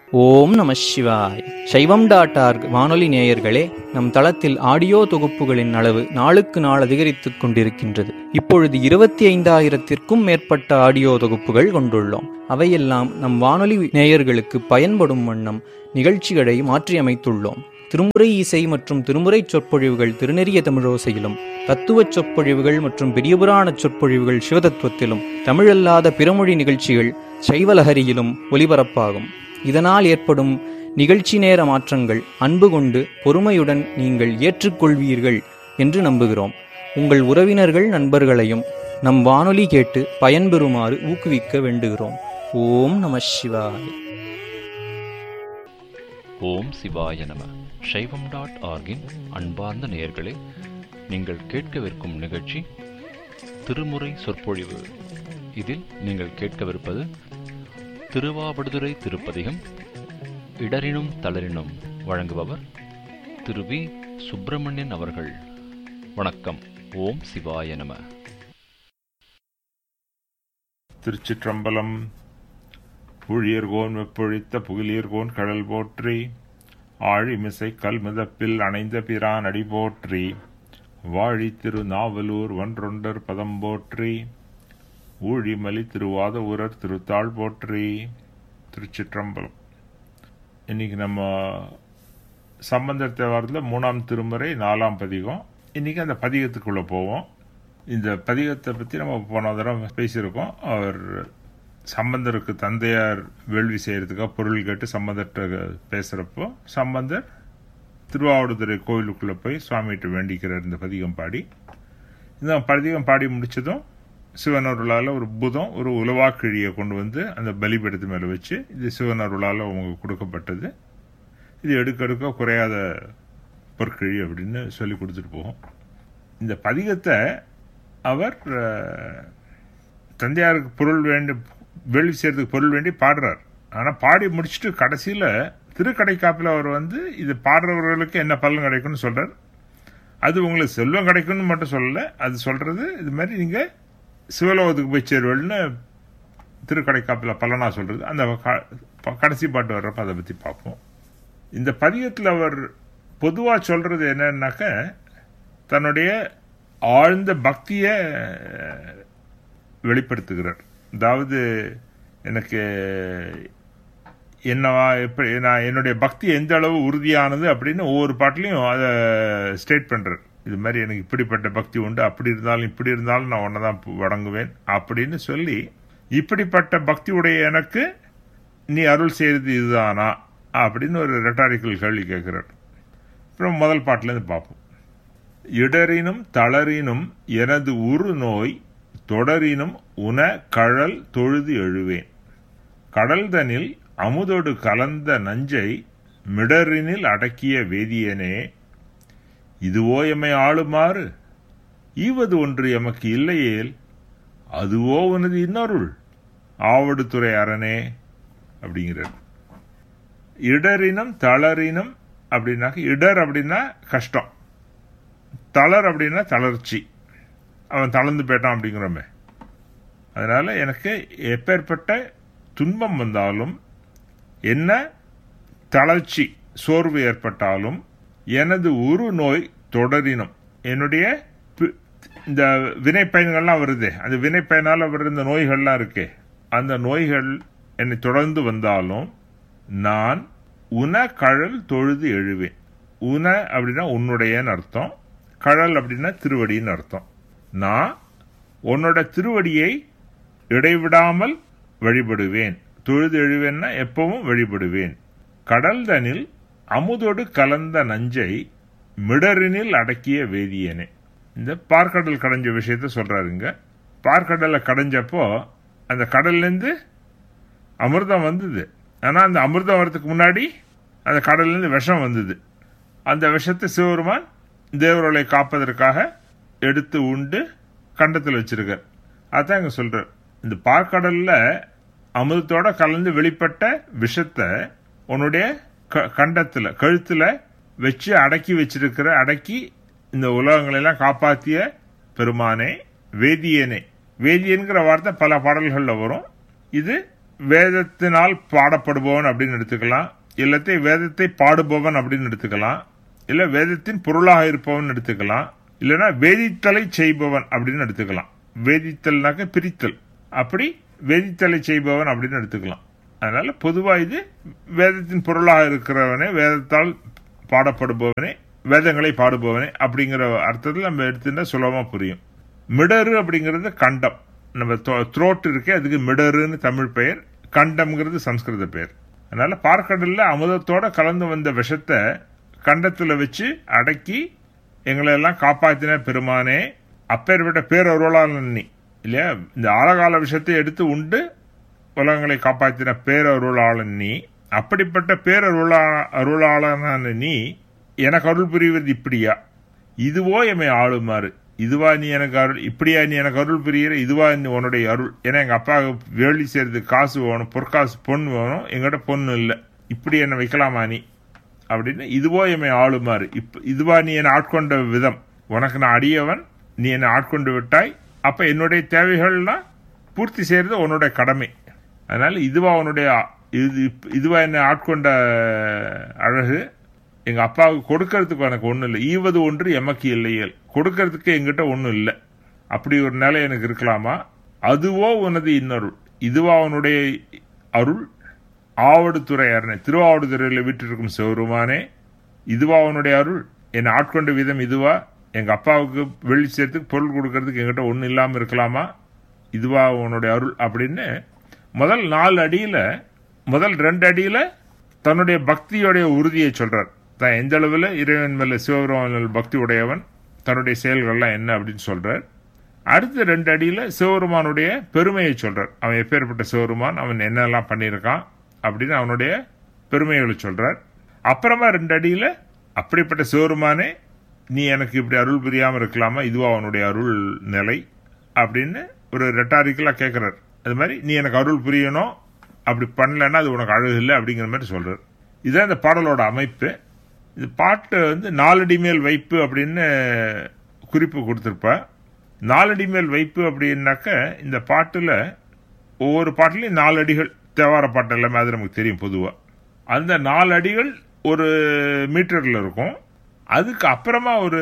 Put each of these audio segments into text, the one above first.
ஓம் நம சிவாய் சைவம் டாட் ஆர்க் வானொலி நேயர்களே நம் தளத்தில் ஆடியோ தொகுப்புகளின் அளவு நாளுக்கு நாள் அதிகரித்துக் கொண்டிருக்கின்றது இப்பொழுது இருபத்தி ஐந்தாயிரத்திற்கும் மேற்பட்ட ஆடியோ தொகுப்புகள் கொண்டுள்ளோம் அவையெல்லாம் நம் வானொலி நேயர்களுக்கு பயன்படும் வண்ணம் நிகழ்ச்சிகளை மாற்றியமைத்துள்ளோம் திருமுறை இசை மற்றும் திருமுறை சொற்பொழிவுகள் திருநெறிய தமிழோசையிலும் தத்துவ சொற்பொழிவுகள் மற்றும் பெரியபுராண சொற்பொழிவுகள் சிவதத்துவத்திலும் தமிழல்லாத பிறமொழி நிகழ்ச்சிகள் சைவலஹரியிலும் ஒலிபரப்பாகும் இதனால் ஏற்படும் நிகழ்ச்சி நேர மாற்றங்கள் அன்பு கொண்டு பொறுமையுடன் நீங்கள் ஏற்றுக்கொள்வீர்கள் என்று நம்புகிறோம் உங்கள் உறவினர்கள் நண்பர்களையும் நம் வானொலி கேட்டு பயன்பெறுமாறு ஊக்குவிக்க வேண்டுகிறோம் ஓம் நம சிவாய ஓம் சிவாய நம சைவம் டாட் ஆர்கின் அன்பார்ந்த நேயர்களே நீங்கள் கேட்கவிருக்கும் நிகழ்ச்சி திருமுறை சொற்பொழிவு இதில் நீங்கள் கேட்கவிருப்பது திருவாவடுதுறை திருப்பதிகம் இடரினும் தளரினும் வழங்குபவர் திரு வி சுப்பிரமணியன் அவர்கள் வணக்கம் ஓம் சிவாய நம திருச்சிற்றம்பலம் புழியர்கோன் வெப்பொழித்த புகிலியர்கோன் கடல் போற்றி ஆழிமிசை கல்மிதப்பில் அணைந்த பிரான் அடி போற்றி வாழி திரு நாவலூர் ஒன்றொண்டர் பதம் போற்றி ஊழிமலி திருவாத ஊரர் திருத்தாள் போற்றி திருச்சிற்றம்பலம் இன்னைக்கு நம்ம சம்பந்தர் தேவாரத்தில் மூணாம் திருமுறை நாலாம் பதிகம் இன்னைக்கு அந்த பதிகத்துக்குள்ள போவோம் இந்த பதிகத்தை பற்றி நம்ம போன தடவை பேசியிருக்கோம் அவர் சம்பந்தருக்கு தந்தையார் வேள்வி செய்யறதுக்காக பொருள் கேட்டு சம்பந்தர்கிட்ட பேசுறப்போ சம்பந்தர் திருவாவடுதுறை கோவிலுக்குள்ள போய் சுவாமிகிட்ட வேண்டிக்கிறார் இந்த பதிகம் பாடி இந்த பதிகம் பாடி முடிச்சதும் சிவனருளால் ஒரு புதம் ஒரு உலவாக்கிழியை கொண்டு வந்து அந்த பலிபீடத்து மேலே வச்சு இது சிவனருளால் அவங்க கொடுக்கப்பட்டது இது எடுக்க எடுக்க குறையாத பொற்கிழி அப்படின்னு சொல்லி கொடுத்துட்டு போகும் இந்த பதிகத்தை அவர் அஹ், தந்தையாருக்கு பொருள் வேண்டி வேள்வி செய்யறதுக்கு பொருள் வேண்டி பாடுறார் ஆனால் பாடி முடிச்சுட்டு கடைசியில் திருக்கடைக்காப்பில் அவர் வந்து இது பாடுறவர்களுக்கு என்ன பலன் கிடைக்கும்னு சொல்றார் அது உங்களுக்கு செல்வம் கிடைக்கும்னு மட்டும் சொல்லலை அது சொல்றது இது மாதிரி நீங்கள் சிவலோகத்துக்கு போய் சேருவல்னு திருக்கடைக்காப்பில் பலனா சொல்றது அந்த க- ப- கடைசி பாட்டு வர்றப்ப அதை பற்றி பார்ப்போம் இந்த பதிகத்தில் அவர் பொதுவாக சொல்றது என்னன்னாக்க தன்னுடைய ஆழ்ந்த பக்தியை வெளிப்படுத்துகிறார் அதாவது எனக்கு என்னவா எப்படி நான் என்னுடைய பக்தி எந்த அளவு உறுதியானது அப்படின்னு ஒவ்வொரு பாட்டிலையும் அதை ஸ்டேட் பண்றார் இது மாதிரி எனக்கு இப்படிப்பட்ட பக்தி உண்டு அப்படி இருந்தாலும் இப்படி இருந்தாலும் நான் உன்னை தான் வணங்குவேன் அப்படின்னு சொல்லி இப்படிப்பட்ட பக்தி உடைய எனக்கு நீ அருள் செய்யறது இதுதானா அப்படின்னு ஒரு ரெட்டாரிக்கல் கேள்வி கேட்கிறார் அப்புறம் முதல் பாட்டிலேருந்து பார்ப்போம் இடரினும் தளரினும் எனது உரு நோய் தொடரினும் உன கழல் தொழுது எழுவேன் கடல்தனில் அமுதொடு கலந்த நஞ்சை மிடரினில் அடக்கிய வேதியனே இதுவோ எம்மை ஆளுமாறு ஈவது ஒன்று எமக்கு இல்லையேல் அதுவோ உனது இன்னொருள் ஆவடுதுறை அரணே அப்படிங்கிறார் இடரினும் தளரினும் அப்படின்னாக்க இடர் அப்படின்னா கஷ்டம் தளர் அப்படின்னா தளர்ச்சி அவன் தளர்ந்து போயிட்டான் அப்படிங்கிறோமே அதனால எனக்கு எப்பேற்பட்ட துன்பம் வந்தாலும் என்ன தளர்ச்சி சோர்வு ஏற்பட்டாலும் எனது உரு நோய் தொடரினும் என்னுடைய பி- இந்த வினை பயன்கள்லாம் வருதே அந்த வினை பயனால் வர இந்த நோய்கள்லாம் இருக்கே அந்த நோய்கள் என்னை தொடர்ந்து வந்தாலும் நான் உன கழல் தொழுது எழுவேன் உன அப்படின்னா உன்னுடையன்னு அர்த்தம் கழல் அப்படின்னா திருவடின்னு அர்த்தம் நான் உன்னோட திருவடியை இடைவிடாமல் வழிபடுவேன் தொழுது எழுவேன்னா எப்பவும் வழிபடுவேன் கடல்தனில் அமுதோடு கலந்த நஞ்சை மிடரினில் அடக்கிய வேதியனே இந்த பார்க்கடல் கடைஞ்ச விஷயத்த சொல்றாருங்க பார்க்கடலை கடைஞ்சப்போ அந்த கடல்லேருந்து அமிர்தம் வந்தது ஆனால் அந்த அமிர்தம் வரதுக்கு முன்னாடி அந்த கடல்லேருந்து விஷம் வந்தது அந்த விஷத்தை சிவபெருமான் தேவர்களை காப்பதற்காக எடுத்து உண்டு கண்டத்தில் வச்சிருக்கார் அதான் இங்க சொல்றார் இந்த பார்க்கடல்ல அமிர்தத்தோட கலந்து வெளிப்பட்ட விஷத்தை உன்னுடைய க- கண்டத்துல கழுத்துல வச்சு அடக்கி வச்சிருக்கிற அடக்கி இந்த உலகங்களை எல்லாம் காப்பாத்திய பெருமானே வேதியனே வேதியன்கிற வார்த்தை பல பாடல்கள்ல வரும் இது வேதத்தினால் பாடப்படுபவன் அப்படின்னு எடுத்துக்கலாம் இல்லத்தை வேதத்தை பாடுபவன் அப்படின்னு எடுத்துக்கலாம் இல்ல வேதத்தின் பொருளாக இருப்பவன் எடுத்துக்கலாம் இல்லைன்னா வேதித்தலை செய்பவன் அப்படின்னு எடுத்துக்கலாம் வேதித்தல்னாக்க பிரித்தல் அப்படி வேதித்தலை செய்பவன் அப்படின்னு எடுத்துக்கலாம் அதனால பொதுவா இது வேதத்தின் பொருளாக இருக்கிறவனே வேதத்தால் பாடப்படுபவனே வேதங்களை பாடுபவனே அப்படிங்கிற அர்த்தத்தில் நம்ம எடுத்துட்டா சுலபமா புரியும் மிடரு அப்படிங்கிறது கண்டம் நம்ம த்ரோட் இருக்கே அதுக்கு மிடருன்னு தமிழ் பெயர் கண்டம்ங்கிறது சம்ஸ்கிருத பெயர் அதனால பார்க்கடல்ல அமுதத்தோட கலந்து வந்த விஷத்தை கண்டத்துல வச்சு அடக்கி எங்களை எல்லாம் காப்பாத்தின பெருமானே அப்பேற்பட்ட பேரருளாளன் நீ இல்லையா இந்த ஆழகால விஷயத்தை எடுத்து உண்டு உலகங்களை காப்பாற்றின பேரருளாளன் நீ அப்படிப்பட்ட பேரருளா அருளாளனான நீ எனக்கு அருள் புரிவது இப்படியா இதுவோ எம்மை ஆளுமாறு இதுவா நீ எனக்கு அருள் இப்படியா நீ எனக்கு அருள் புரியிற இதுவா நீ உன்னுடைய அருள் ஏன்னா எங்க அப்பா வேலி செய்யறதுக்கு காசு வேணும் பொற்காசு பொண்ணு வேணும் எங்கிட்ட பொண்ணு இல்லை இப்படி என்னை வைக்கலாமா நீ அப்படின்னு இதுவோ எம்மை ஆளுமாறு இப்ப இதுவா நீ என்னை ஆட்கொண்ட விதம் உனக்கு நான் அடியவன் நீ என்னை ஆட்கொண்டு விட்டாய் அப்ப என்னுடைய தேவைகள்லாம் பூர்த்தி செய்யறது உன்னுடைய கடமை அதனால இதுவா உன்னுடைய இது இதுவா என்னை ஆட்கொண்ட அழகு எங்க அப்பாவுக்கு கொடுக்கறதுக்கு எனக்கு ஒன்றும் இல்லை ஈவது ஒன்று எமக்கு இல்லையல் கொடுக்கறதுக்கு எங்கிட்ட ஒன்றும் இல்லை அப்படி ஒரு நிலை எனக்கு இருக்கலாமா அதுவோ உனது இன்னருள் இதுவா அவனுடைய அருள் ஆவடுதுறை அரணை திருவாவடுதுறையில் விட்டிருக்கும் சிவருமானே இதுவா அவனுடைய அருள் என்னை ஆட்கொண்ட விதம் இதுவா எங்க அப்பாவுக்கு வெள்ளி சேர்த்துக்கு பொருள் கொடுக்கறதுக்கு எங்கிட்ட ஒன்றும் இல்லாமல் இருக்கலாமா இதுவா உன்னுடைய அருள் அப்படின்னு முதல் நாலு அடியில முதல் ரெண்டு அடியில தன்னுடைய பக்தியோடைய உறுதியை சொல்றார் தான் எந்த அளவில் இறைவன் மேல சிவபெருமான் பக்தி உடையவன் தன்னுடைய செயல்கள்லாம் என்ன அப்படின்னு சொல்றார் அடுத்த ரெண்டு அடியில சிவபெருமானுடைய பெருமையை சொல்றார் அவன் எப்பேற்பட்ட சிவபெருமான் அவன் என்னெல்லாம் பண்ணியிருக்கான் அப்படின்னு அவனுடைய பெருமைகளை சொல்றார் அப்புறமா ரெண்டு அடியில அப்படிப்பட்ட சிவபெருமானே நீ எனக்கு இப்படி அருள் புரியாம இருக்கலாமா இதுவா அவனுடைய அருள் நிலை அப்படின்னு ஒரு ரெட்டாரிக்கலா கேட்கிறார் அது மாதிரி நீ எனக்கு அருள் புரியணும் அப்படி பண்ணலன்னா அது உனக்கு அழகு இல்லை அப்படிங்கிற மாதிரி சொல்றார் இதுதான் இந்த பாடலோட அமைப்பு இது பாட்டு வந்து நாலடி மேல் வைப்பு அப்படின்னு குறிப்பு கொடுத்துருப்பா நாலடி மேல் வைப்பு அப்படின்னாக்க இந்த பாட்டுல ஒவ்வொரு பாட்டுலையும் நாலு அடிகள் தேவார பாட்டு எல்லாமே அது நமக்கு தெரியும் பொதுவா அந்த நாலு அடிகள் ஒரு மீட்டர்ல இருக்கும் அதுக்கு அப்புறமா ஒரு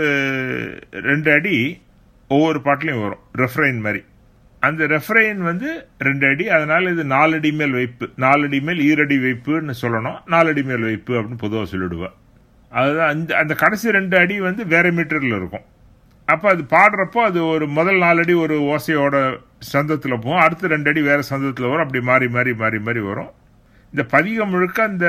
ரெண்டு அடி ஒவ்வொரு பாட்டுலையும் வரும் ரெஃப்ரைன் மாதிரி அந்த ரெஃப்ரைன் வந்து ரெண்டு அடி அதனால இது நாலடி மேல் வைப்பு நாலடி மேல் ஈரடி வைப்புன்னு சொல்லணும் நாலடி மேல் வைப்பு அப்படின்னு பொதுவாக சொல்லிடுவா அதுதான் அந்த அந்த கடைசி ரெண்டு அடி வந்து வேற மீட்டர்ல இருக்கும் அப்போ அது பாடுறப்போ அது ஒரு முதல் நாலு அடி ஒரு ஓசையோட சந்தத்தில் போகும் அடுத்த ரெண்டு அடி வேற சந்தத்தில் வரும் அப்படி மாறி மாறி மாறி மாறி வரும் இந்த பதிகம் முழுக்க அந்த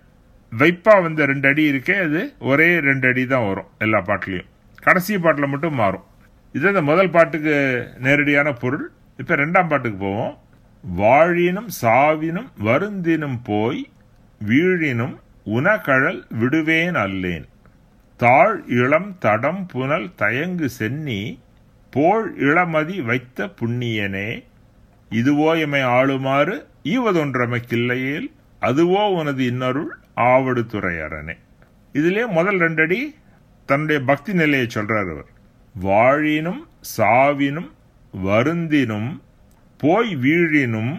வைப்பா வந்த ரெண்டு அடி இருக்கே அது ஒரே ரெண்டு அடி தான் வரும் எல்லா பாட்டுலையும் கடைசி பாட்டில் மட்டும் மாறும் இது இந்த முதல் பாட்டுக்கு நேரடியான பொருள் இப்ப ரெண்டாம் பாட்டுக்கு போவோம் வாழினும் சாவினும் வருந்தினும் போய் வீழினும் உனகழல் விடுவேன் அல்லேன் தாழ் இளம் தடம் புனல் தயங்கு சென்னி போல் இளமதி வைத்த புண்ணியனே இதுவோ எமை ஆளுமாறு ஈவதொன்றமைக்கில்லையேல் அதுவோ உனது இன்னருள் ஆவடு துறையரனே இதுலயே முதல் ரெண்டடி தன்னுடைய பக்தி நிலையை சொல்றார் அவர் வாழினும் சாவினும் வருந்தினும் போய் வீழினும்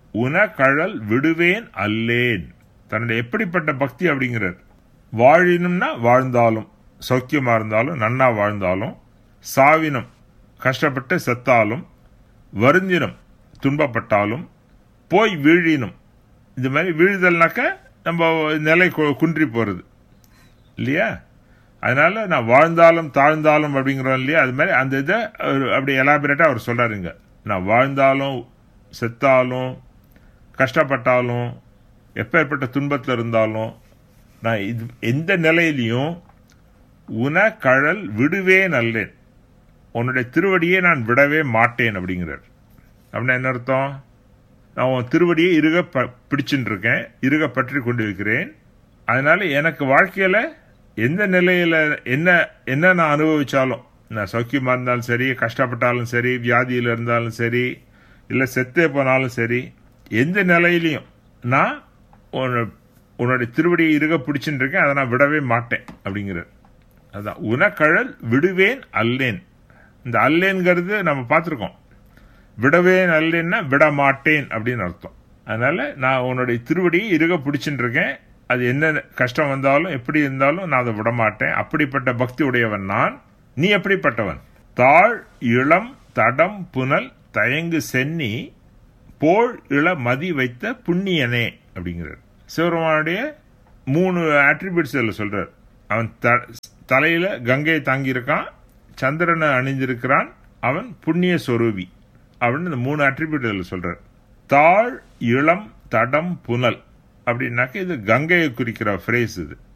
உனகழல் விடுவேன் அல்லேன் தன்னுடைய எப்படிப்பட்ட பக்தி அப்படிங்கிறார் வாழினும்னா வாழ்ந்தாலும் சௌக்கியமா இருந்தாலும் நன்னா வாழ்ந்தாலும் சாவினும் கஷ்டப்பட்டு செத்தாலும் வருந்தினும் துன்பப்பட்டாலும் போய் வீழினும் இந்த மாதிரி வீழ்தல்னாக்க நம்ம நிலை குன்றி போறது இல்லையா அதனால நான் வாழ்ந்தாலும் தாழ்ந்தாலும் அப்படிங்கிறோம் இல்லையா அது மாதிரி அந்த இதை அப்படி எலாபரேட்டா அவர் சொல்றாருங்க நான் வாழ்ந்தாலும் செத்தாலும் கஷ்டப்பட்டாலும் எப்பேற்பட்ட துன்பத்தில் இருந்தாலும் நான் இது எந்த நிலையிலையும் உன கழல் விடுவேன் அல்லேன் உன்னுடைய திருவடியை நான் விடவே மாட்டேன் அப்படிங்கிறார் அப்படின்னா என்ன அர்த்தம் நான் உன் திருவடியை இருக பிடிச்சுட்டு இருக்கேன் இருக பற்றி கொண்டு இருக்கிறேன் அதனால எனக்கு வாழ்க்கையில எந்த நிலையில என்ன என்ன நான் அனுபவிச்சாலும் நான் சௌக்கியமா இருந்தாலும் சரி கஷ்டப்பட்டாலும் சரி வியாதியில இருந்தாலும் சரி இல்ல செத்தே போனாலும் சரி எந்த நிலையிலையும் நான் உன்னுடைய திருவடியை இருக பிடிச்சுட்டு இருக்கேன் அதை நான் விடவே மாட்டேன் அப்படிங்கிறார் அதான் உனக்கழல் விடுவேன் அல்லேன் இந்த அல்லேன்கிறது நம்ம பார்த்துருக்கோம் விடவேன் அல்லேன்னா விட மாட்டேன் அப்படின்னு அர்த்தம் அதனால நான் உன்னுடைய திருவடியை இருக பிடிச்சிட்டு இருக்கேன் அது என்ன கஷ்டம் வந்தாலும் எப்படி இருந்தாலும் நான் அதை விட மாட்டேன் அப்படிப்பட்ட பக்தி உடையவன் நான் நீ எப்படிப்பட்டவன் தாழ் இளம் தடம் புனல் தயங்கு சென்னி போல் இள மதி வைத்த புண்ணியனே அப்படிங்கிறார் சிவபெருமானுடைய மூணு ஆட்ரிபியூட்ஸ் இதில் சொல்றார் அவன் த- தலையில கங்கையை தாங்கியிருக்கான் சந்திரனை அணிந்திருக்கிறான் அவன் புண்ணிய சொரூபி அப்படின்னு இந்த மூணு அட்ரிபியூட் இதில் சொல்றார் தாழ் இளம் தடம் புனல் அப்படின்னாக்க இது கங்கையை குறிக்கிற ஃப்ரேஸ் இது